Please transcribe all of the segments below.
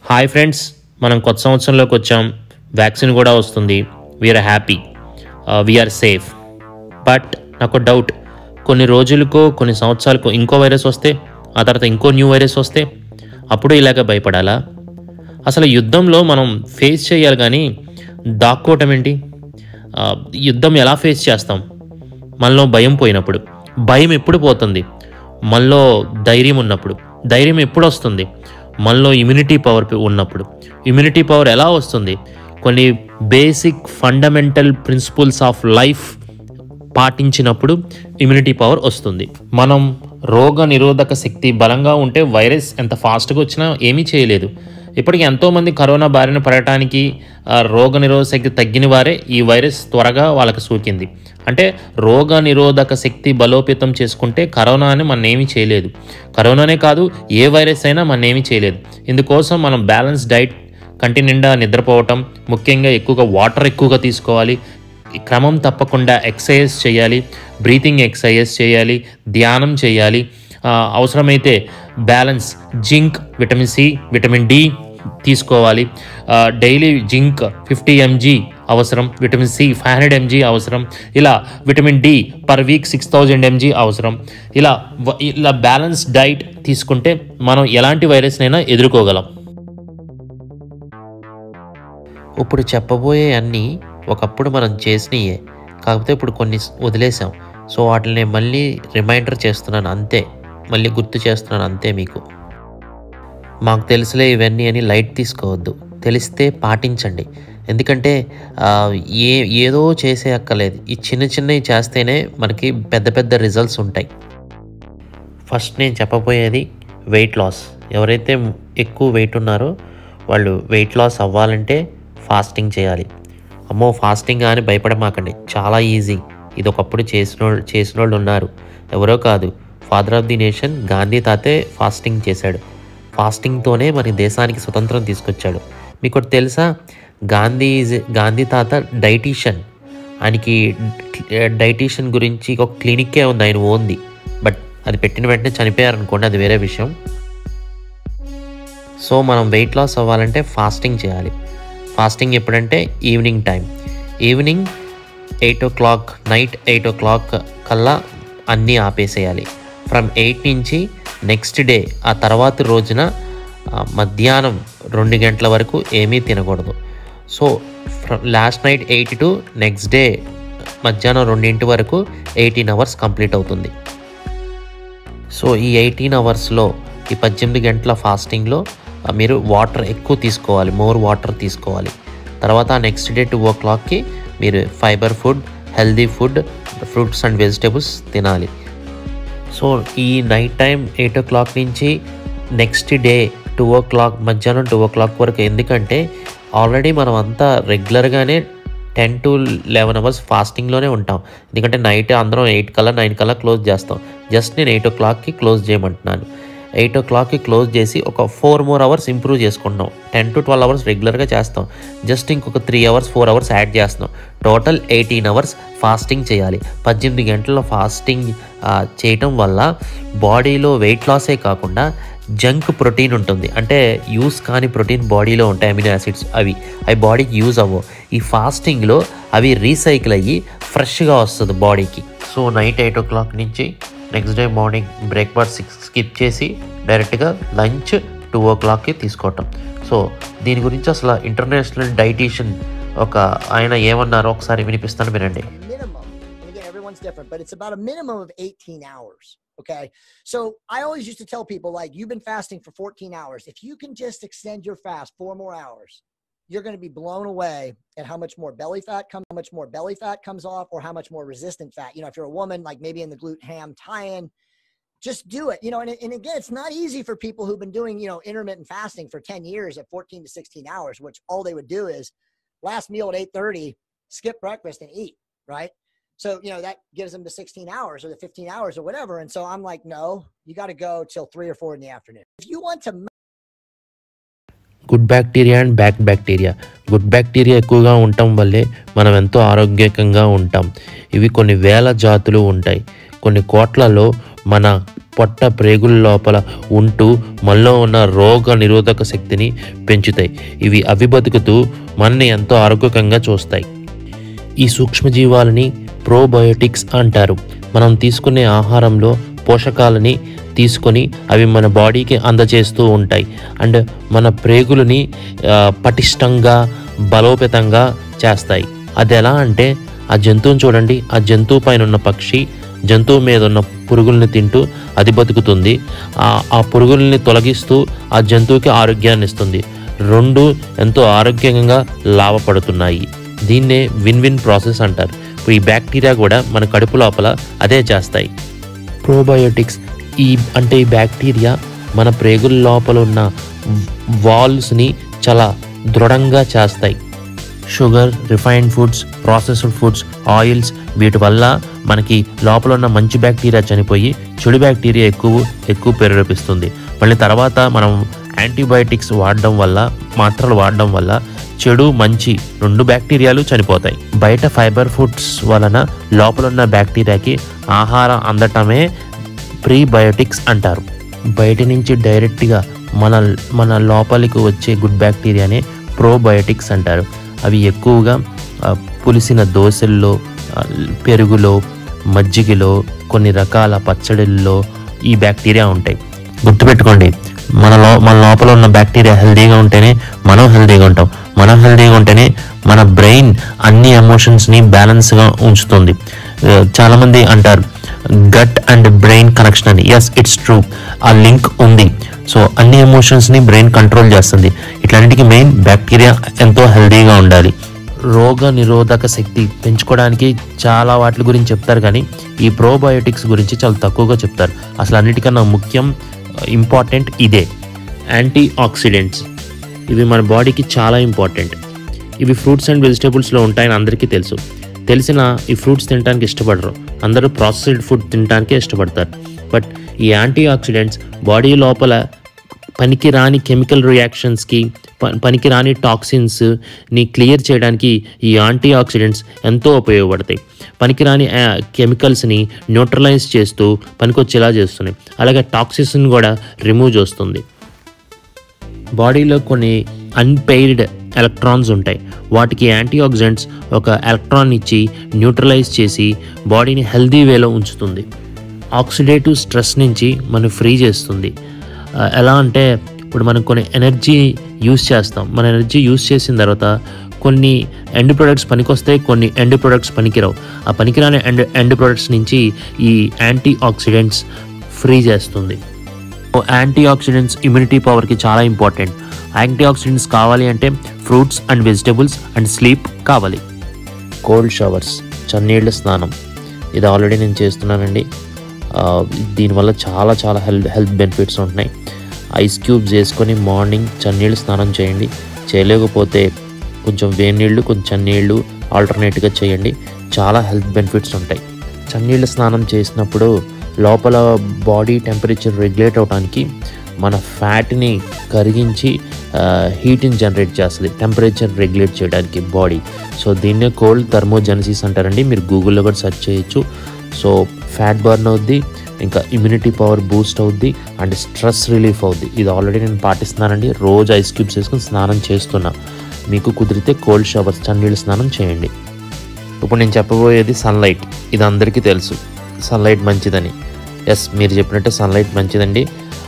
Hi friends మనం కొత్త సంవత్సరంలోకి వచ్చాం వ్యాక్సిన్ కూడా వస్తుంది we're happy we're safe but నాకు డౌట్ కొన్ని రోజులకో కొన్ని సంవత్సరాలకు ఇంకో వైరస్ వస్తే ఆ తర్వాత ఇంకో న్యూ వైరస్ వస్తే అప్పుడు ఇలాగ భయపడాలా అసలు యుద్ధంలో మనం ఫేస్ చేయాలి కానీ దాక్కోవటం ఏంటి ఆ, యుద్ధం ఎలా ఫేస్ చేస్తాం మనలో భయం పోయినప్పుడు భయం ఎప్పుడు పోతుంది మనలో ధైర్యం ఉన్నప్పుడు ధైర్యం ఎప్పుడు వస్తుంది మనలో ఇమ్యూనిటీ పవర్ ఉన్నప్పుడు ఇమ్యూనిటీ పవర్ ఎలా వస్తుంది కొన్ని basic fundamental principles of life పాటించినప్పుడు ఇమ్యూనిటీ పవర్ వస్తుంది మనం రోగ నిరోధక శక్తి బలంగా ఉంటే వైరస్ ఎంత ఫాస్ట్గా వచ్చినా ఏమీ చేయలేదు ఇప్పటికి ఎంతోమంది కరోనా బారిన పడటానికి ఆ, రోగ నిరోధక శక్తి తగ్గిన వారే ఈ వైరస్ త్వరగా వాళ్ళకి సోకింది అంటే రోగ నిరోధక శక్తి బలోపేతం చేసుకుంటే కరోనాని మనం ఏమీ చేయలేదు కరోనానే కాదు ఏ వైరస్ అయినా మనం ఏమీ చేయలేదు ఇందుకోసం మనం బ్యాలెన్స్ డైట్ కంటి నిండా నిద్రపోవటం ముఖ్యంగా ఎక్కువగా వాటర్ ఎక్కువగా తీసుకోవాలి ఈ క్రమం తప్పకుండా ఎక్సర్సైజ్ చేయాలి బ్రీతింగ్ ఎక్సర్సైజ్ చేయాలి ధ్యానం చేయాలి ఆ, అవసరమైతే balance zinc vitamin C vitamin D తీసుకోవాలి ఆ, డైలీ జింక్ ఫిఫ్టీ ఎంజీ అవసరం vitamin C five hundred MG అవసరం ఇలా vitamin D per week six thousand MG అవసరం ఇలా వ- ఇలా బ్యాలెన్స్ డైట్ తీసుకుంటే మనం ఎలాంటి వైరస్నైనా ఎదుర్కోగలం ఇప్పుడు చెప్పబోయే అన్నీ ఒకప్పుడు మనం చేసినయే కాకపోతే ఇప్పుడు కొన్ని స్- వదిలేసాం సో వాటిని మళ్ళీ రిమైండర్ చేస్తున్నాను అంతే మళ్ళీ గుర్తు చేస్తున్నాను అంతే మీకు మాకు తెలుసులే ఇవన్నీ అని లైట్ తీసుకోవద్దు తెలిస్తే పాటించండి ఎందుకంటే ఆ, ఏ ఏదో చేసే అక్కర్లేదు ఈ చిన్న చిన్నవి చేస్తేనే మనకి పెద్ద పెద్ద రిజల్ట్స్ ఉంటాయి ఫస్ట్ నేను చెప్పబోయేది వెయిట్ లాస్ ఎవరైతే ఎక్కువ వెయిట్ ఉన్నారో వాళ్ళు వెయిట్ లాస్ అవ్వాలంటే ఫాస్టింగ్ చేయాలి అమ్మో ఫాస్టింగ్ అని భయపడమాకండి చాలా ఈజీ ఇది ఒకప్పుడు చేసిన చేసిన వాళ్ళు ఉన్నారు ఎవరో కాదు father of the nation Gandhi తాతే ఫాస్టింగ్ చేశాడు ఫాస్టింగ్తోనే మన దేశానికి స్వతంత్రం తీసుకొచ్చాడు మీకు ఒకటి తెలుసా గాంధీ is- గాంధీ తాత డైటీషియన్ ఆయనకి డైటీషియన్ గురించి ఒక క్లినిక్కే ఉంది ఆయన ఓన్ది బట్ అది పెట్టిన వెంటనే చనిపోయారు అనుకోండి అది వేరే విషయం సో మనం వెయిట్ లాస్ అవ్వాలంటే ఫాస్టింగ్ చేయాలి ఫాస్టింగ్ ఎప్పుడంటే evening time evening eight o'clock night eight o'clock కల్లా అన్నీ ఆపేసేయాలి ఫ్రమ్ ఎయిట్ నుంచి నెక్స్ట్ డే ఆ తర్వాత రోజున ఆ, మధ్యాహ్నం రెండు గంటల వరకు ఏమీ తినకూడదు so last night eight to next day మధ్యాహ్నం రెండింటి వరకు ఎయిటీన్ అవర్స్ కంప్లీట్ అవుతుంది సో ఈ ఎయిటీన్ అవర్స్లో ఈ పద్దెనిమిది గంటల ఫాస్టింగ్లో ఆ, మీరు వాటర్ ఎక్కువ తీసుకోవాలి మోర్ వాటర్ తీసుకోవాలి తర్వాత నెక్స్ట్ డే టూ ఓ క్లాక్కి మీరు fibre food healthy food fruits and vegetables తినాలి సో ఈ night time eight o'clock నుంచి next day two o'clock మధ్యాహ్నం టూ ఓ క్లాక్ వరకు ఎందుకంటే ఆల్రెడీ మనం అంతా రెగ్యులర్గానే టెన్ టు లెవెన్ అవర్స్ ఫాస్టింగ్లోనే ఉంటాం ఎందుకంటే నైట్ అందరం ఎయిట్ కల్లా నైన్ కల్లా క్లోజ్ చేస్తాం జస్ట్ నేను ఎయిట్ ఓ క్లాక్కి క్లోజ్ చేయమంటున్నాను ఎయిట్ ఓ క్లాక్కి క్లోజ్ చేసి ఒక ఫోర్ మోర్ అవర్స్ ఇంప్రూవ్ చేసుకుంటాం టెన్ టు ట్వెల్వ్ అవర్స్ రెగ్యులర్గా చేస్తాం జస్ట్ ఇంకొక three hours four hours add చేస్తున్నాం టోటల్ ఎయిటీన్ అవర్స్ ఫాస్టింగ్ చేయాలి పద్దెనిమిది గంటల ఫాస్టింగ్ ఆ, చేయటం వల్ల బాడీలో వెయిట్ లాసే కాకుండా జంక్ ప్రోటీన్ ఉంటుంది అంటే యూస్ కాని ప్రోటీన్ బాడీలో ఉంటాయి అమినో యాసిడ్స్ అవి అవి బాడీకి యూజ్ అవ్వవు ఈ ఫాస్టింగ్లో అవి రీసైకిల్ అయ్యి ఫ్రెష్గా వస్తుంది బాడీకి so night eight o'clock నుంచి next day morning breakfast six skip చేసి డైరెక్ట్గా లంచ్ టూ ఓ క్లాక్కి తీసుకోవటం సో దీని గురించి అసలు ఇంటర్నేషనల్ డైటీషియన్ ఒక ఆయన ఏమన్నారో ఒకసారి వినిపిస్తాను వినండి minimum, and again, everyone's different, but it's about a minimum of 18 hours. Okay. So I always used to tell people, like, you've been fasting for 14 hours. If you can just extend your fast four more hours, you're going to be blown away at how much more belly fat comes, how much more belly fat comes off, or how much more resistant fat. You know, if you're a woman, like maybe in the glute ham tie-in, just do it. You know, and, and again, it's not easy for people who've been doing, you know, intermittent fasting for 10 years at 14 to 16 hours, which all they would do is last meal at 8:30, skip breakfast and eat, right? So, you know, that gives them the 16 hours or the 15 hours or whatever. And so I'm like, no, you got to go till three or four in the afternoon. If you want to good bacteria and bad bacteria good bacteria ఎక్కువగా ఉండటం వల్లే మనం ఎంతో ఆరోగ్యకంగా ఉంటాం ఇవి కొన్ని వేల జాతులు ఉంటాయి కొన్ని కోట్లలో మన పొట్ట ప్రేగుల లోపల ఉంటూ మనలో ఉన్న రోగ నిరోధక శక్తిని పెంచుతాయి ఇవి అవి బతుకుతూ మనని ఎంతో ఆరోగ్యకంగా చూస్తాయి ఈ సూక్ష్మజీవాలని ప్రోబయోటిక్స్ అంటారు మనం తీసుకునే ఆహారంలో పోషకాలని తీసుకొని అవి మన బాడీకి అందజేస్తూ ఉంటాయి అండ్ మన ప్రేగులని ఆ, పటిష్టంగా బలోపేతంగా చేస్తాయి అది ఎలా అంటే ఆ జంతువుని చూడండి ఆ జంతువు పైన ఉన్న పక్షి జంతువు మీద ఉన్న పురుగుల్ని తింటూ అది బతుకుతుంది ఆ- ఆ పురుగుల్ని తొలగిస్తూ ఆ జంతువుకి ఆరోగ్యాన్ని ఇస్తుంది రెండు ఎంతో ఆరోగ్యంగా లాభపడుతున్నాయి దీన్నే విన్ విన్ ప్రాసెస్ అంటారు ఇప్పుడు ఈ బ్యాక్టీరియా కూడా మన కడుపు లోపల అదే చేస్తాయి ప్రోబయోటిక్స్ ఈ అంటే ఈ బ్యాక్టీరియా మన ప్రేగుల లోపల ఉన్న వాల్స్ని చాలా దృఢంగా చేస్తాయి sugar refined foods processed foods oils వీటి వల్ల మనకి లోపల ఉన్న మంచి బ్యాక్టీరియా చనిపోయి చెడు బ్యాక్టీరియా ఎక్కువ ఎక్కువ ప్రేరేపిస్తుంది మళ్ళీ తర్వాత మనం యాంటీబయాటిక్స్ వాడడం వల్ల మాత్రలు వాడడం వల్ల చెడు మంచి రెండు బ్యాక్టీరియాలు చనిపోతాయి బయట ఫైబర్ ఫుడ్స్ వలన లోపల ఉన్న బ్యాక్టీరియాకి ఆహారం అందటమే ప్రీబయోటిక్స్ అంటారు బయట నుంచి డైరెక్ట్గా మన మన లోపలికి వచ్చే గుడ్ బ్యాక్టీరియానే ప్రోబయోటిక్స్ అంటారు అవి ఎక్కువగా ఆ, పులిసిన దోశల్లో ఆ, పెరుగులో మజ్జిగలో కొన్ని రకాల పచ్చడిల్లో ఈ బ్యాక్టీరియా ఉంటాయి గుర్తుపెట్టుకోండి మన లో మన లోపల ఉన్న బ్యాక్టీరియా హెల్తీగా ఉంటేనే మనం హెల్తీగా ఉంటాం మనం హెల్తీగా ఉంటేనే మన బ్రెయిన్ అన్ని ఎమోషన్స్ని బ్యాలెన్స్గా ఉంచుతుంది ఆ, చాలామంది అంటారు గట్ అండ్ బ్రెయిన్ కనెక్షన్ అని ఎస్ ఇట్స్ ట్రూ ఆ లింక్ ఉంది సో అన్ని ఎమోషన్స్ని బ్రెయిన్ కంట్రోల్ చేస్తుంది ఇట్లాంటికి మెయిన్ బ్యాక్టీరియా ఎంతో హెల్తీగా ఉండాలి రోగ నిరోధక శక్తి పెంచుకోవడానికి చాలా వాటి గురించి చెప్తారు కానీ ఈ ప్రోబయోటిక్స్ గురించి చాలా తక్కువగా చెప్తారు అసలు అన్నిటికన్నా ముఖ్యం ఇంపార్టెంట్ ఇదే యాంటీ ఆక్సిడెంట్స్ ఇవి మన బాడీకి చాలా ఇంపార్టెంట్ ఇవి ఫ్రూట్స్ అండ్ వెజిటేబుల్స్లో ఉంటాయని అందరికీ తెలుసు తెలిసిన ఈ ఫ్రూట్స్ తినడానికి ఇష్టపడరు అందరూ ప్రాసెస్డ్ ఫుడ్ తినడానికే ఇష్టపడతారు బట్ ఈ యాంటీ ఆక్సిడెంట్స్ బాడీ లోపల పనికి రాని కెమికల్ రియాక్షన్స్కి ప- పనికి రాని టాక్సిన్స్ని క్లియర్ చేయడానికి ఈ యాంటీ ఆక్సిడెంట్స్ ఎంతో ఉపయోగపడతాయి పనికిరాని ఆ, కెమికల్స్ని న్యూట్రలైజ్ చేస్తూ పనికొచ్చేలా చేస్తున్నాయి అలాగే టాక్సిన్స్ని కూడా రిమూవ్ చేస్తుంది బాడీలో కొన్ని అన్పెయిర్డ్ ఎలక్ట్రాన్స్ ఉంటాయి వాటికి యాంటీ ఆక్సిడెంట్స్ ఒక ఎలక్ట్రాన్ ఇచ్చి న్యూట్రలైజ్ చేసి బాడీని హెల్దీ వేలో ఉంచుతుంది ఆక్సిడేటివ్ స్ట్రెస్ నుంచి మనం ఫ్రీ చేస్తుంది ఆ, ఎలా అంటే ఇప్పుడు మనం కొన్ని ఎనర్జీ యూస్ చేస్తాం మన ఎనర్జీ యూస్ చేసిన తర్వాత కొన్ని ఎండ్ ప్రొడక్ట్స్ పనికొస్తాయి కొన్ని ఎండ్ ప్రొడక్ట్స్ పనికిరావు ఆ పనికిరాని ఎండ్ ఎండ్ ప్రొడక్ట్స్ నుంచి ఈ యాంటీ ఆక్సిడెంట్స్ ఫ్రీ చేస్తుంది యాంటీ ఆక్సిడెంట్స్ ఇమ్యూనిటీ పవర్కి చాలా ఇంపార్టెంట్ యాంటీ ఆక్సిడెంట్స్ కావాలి అంటే fruits and vegetables and sleep కావాలి కోల్డ్ షవర్స్ చన్నీళ్ళ స్నానం ఇది ఆల్రెడీ నేను చేస్తున్నానండి ఆ, దీనివల్ల చాలా చాలా హెల్త్ హెల్త్ బెనిఫిట్స్ ఉంటున్నాయి ఐస్ క్యూబ్స్ వేసుకొని మార్నింగ్ చన్నీళ్ళు స్నానం చేయండి చేయలేకపోతే కొంచెం వేడి నీళ్ళు కొంచెం చన్నీళ్ళు ఆల్టర్నేట్గా చేయండి చాలా హెల్త్ బెనిఫిట్స్ ఉంటాయి చన్నీళ్ళ స్నానం చేసినప్పుడు లోపల బాడీ టెంపరేచర్ రెగ్యులేట్ అవడానికి మన ఫ్యాట్ని కరిగించి హీట్ని జనరేట్ చేస్తుంది టెంపరేచర్ రెగ్యులేట్ చేయడానికి బాడీ సో దీన్నే కోల్డ్ థర్మోజెనసిస్ అంటారండి మీరు గూగుల్లో కూడా సెర్చ్ చేయొచ్చు సో ఫ్యాట్ బర్న్ అవుద్ది ఇంకా ఇమ్యూనిటీ పవర్ బూస్ట్ అవుద్ది అండ్ స్ట్రెస్ రిలీఫ్ అవుద్ది ఇది ఆల్రెడీ నేను పాటిస్తున్నానండి రోజు ఐస్ క్యూబ్స్ వేసుకొని స్నానం చేస్తున్నా మీకు కుదిరితే కోల్డ్ షవర్స్ చన్నీళ్ళ స్నానం చేయండి ఇప్పుడు నేను చెప్పబోయేది సన్లైట్ ఇది అందరికీ తెలుసు సన్లైట్ మంచిదని ఎస్ మీరు చెప్పినట్టు సన్లైట్ మంచిదండి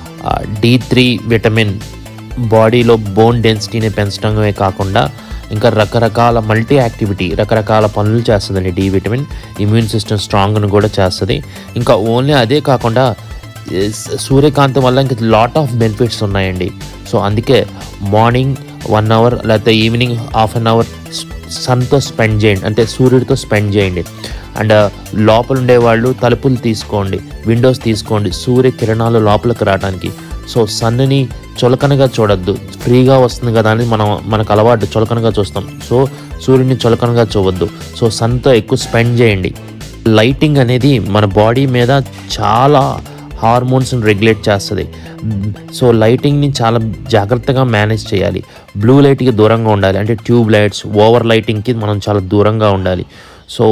డి త్రీ విటమిన్ బాడీలో బోన్ డెన్సిటీని పెంచడమే కాకుండా ఇంకా రకరకాల మల్టీ యాక్టివిటీ రకరకాల పనులు చేస్తుందండి డి విటమిన్ ఇమ్యూన్ సిస్టమ్ స్ట్రాంగ్ను కూడా చేస్తుంది ఇంకా ఓన్లీ అదే కాకుండా ఏ, స- సూర్యకాంతి వల్ల ఇంకా లాట్ ఆఫ్ బెనిఫిట్స్ ఉన్నాయండి సో అందుకే మార్నింగ్ వన్ అవర్ లేకపోతే ఈవినింగ్ హాఫ్ అన్ అవర్ సన్తో స్పెండ్ చేయండి అంటే సూర్యుడితో స్పెండ్ చేయండి అండ్ లోపల ఉండేవాళ్ళు తలుపులు తీసుకోండి విండోస్ తీసుకోండి సూర్య కిరణాలు లోపలికి రావడానికి సో సన్ని చులకనగా చూడొద్దు ఫ్రీగా వస్తుంది కదా అని మనం మనకు అలవాటు చులకనగా చూస్తాం సో సూర్యుడిని చులకనగా చూవద్దు సో సన్తో ఎక్కువ స్పెండ్ చేయండి లైటింగ్ అనేది మన బాడీ మీద చాలా హార్మోన్స్ని రెగ్యులేట్ చేస్తుంది సో లైటింగ్ని చాలా జాగ్రత్తగా మేనేజ్ చేయాలి బ్లూ లైట్కి దూరంగా ఉండాలి అంటే ట్యూబ్ లైట్స్ ఓవర్ లైటింగ్కి మనం చాలా దూరంగా ఉండాలి సో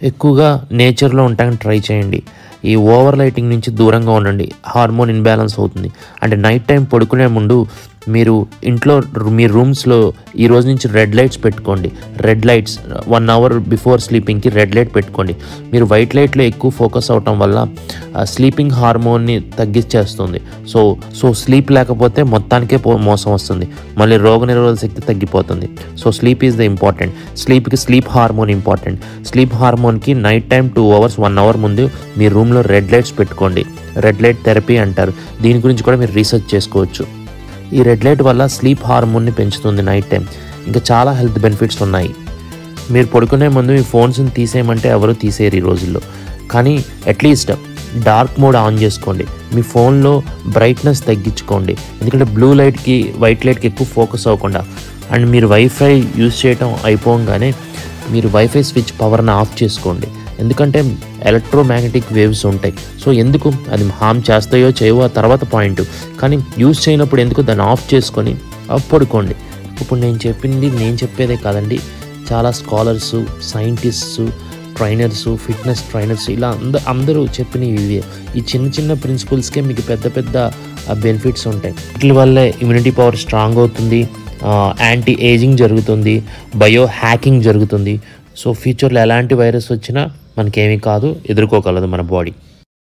ఎక్కువగా నేచర్లో ఉండడానికి ట్రై చేయండి ఈ ఓవర్ లైటింగ్ నుంచి దూరంగా ఉండండి హార్మోన్ ఇన్బ్యాలెన్స్ అవుతుంది అంటే నైట్ టైం పడుకునే ముందు మీరు ఇంట్లో మీ రూమ్స్లో ఈ రోజు నుంచి రెడ్ లైట్స్ పెట్టుకోండి red lights one hour before స్లీపింగ్కి రెడ్ లైట్ పెట్టుకోండి మీరు వైట్ లైట్లో ఎక్కువ ఫోకస్ అవటం వల్ల స్లీపింగ్ హార్మోన్ని తగ్గించేస్తుంది సో సో స్లీప్ లేకపోతే మొత్తానికే పో మోసం వస్తుంది మళ్ళీ రోగనిరోధక శక్తి తగ్గిపోతుంది so sleep is the important స్లీప్కి స్లీప్ హార్మోన్ ఇంపార్టెంట్ స్లీప్ హార్మోన్కి night time two hours one hour ముందు మీ రూమ్లో రెడ్ లైట్స్ పెట్టుకోండి రెడ్ లైట్ థెరపీ అంటారు దీని గురించి కూడా మీరు రీసెర్చ్ చేసుకోవచ్చు ఈ రెడ్ లైట్ వల్ల స్లీప్ హార్మోన్ని పెంచుతుంది నైట్ టైం ఇంకా చాలా హెల్త్ బెనిఫిట్స్ ఉన్నాయి మీరు పడుకునే ముందు మీ ఫోన్స్ని తీసేయమంటే ఎవరు తీసేయరు ఈ రోజుల్లో కానీ అట్లీస్ట్ డార్క్ మోడ్ ఆన్ చేసుకోండి మీ ఫోన్లో బ్రైట్నెస్ తగ్గించుకోండి ఎందుకంటే బ్లూ లైట్కి వైట్ లైట్కి ఎక్కువ ఫోకస్ అవ్వకుండా అండ్ మీరు వైఫై యూజ్ చేయటం అయిపోగానే మీరు వైఫై స్విచ్ పవర్ని ఆఫ్ చేసుకోండి ఎందుకంటే ఎలక్ట్రోమాగ్నెటిక్ వేవ్స్ ఉంటాయి సో ఎందుకు అది హామ్ చేస్తాయో చేయవో ఆ తర్వాత పాయింట్ కానీ యూజ్ చేయనప్పుడు ఎందుకు దాన్ని ఆఫ్ చేసుకొని అప్పుడు పడుకోండి ఇప్పుడు నేను చెప్పింది నేను చెప్పేదే కాదండి చాలా scholars scientists trainers fitness trainers ఇలా అంద అందరూ చెప్పిన ఇవే ఈ చిన్న చిన్న ప్రిన్సిపల్స్కే మీకు పెద్ద పెద్ద బెనిఫిట్స్ ఉంటాయి వీటి వల్లే ఇమ్యూనిటీ పవర్ స్ట్రాంగ్ అవుతుంది యాంటీ ఏజింగ్ జరుగుతుంది బయో హ్యాకింగ్ జరుగుతుంది సో ఫ్యూచర్లో ఎలాంటి వైరస్ వచ్చినా మనకేమీ కాదు ఎదుర్కోగలదు మన బాడీ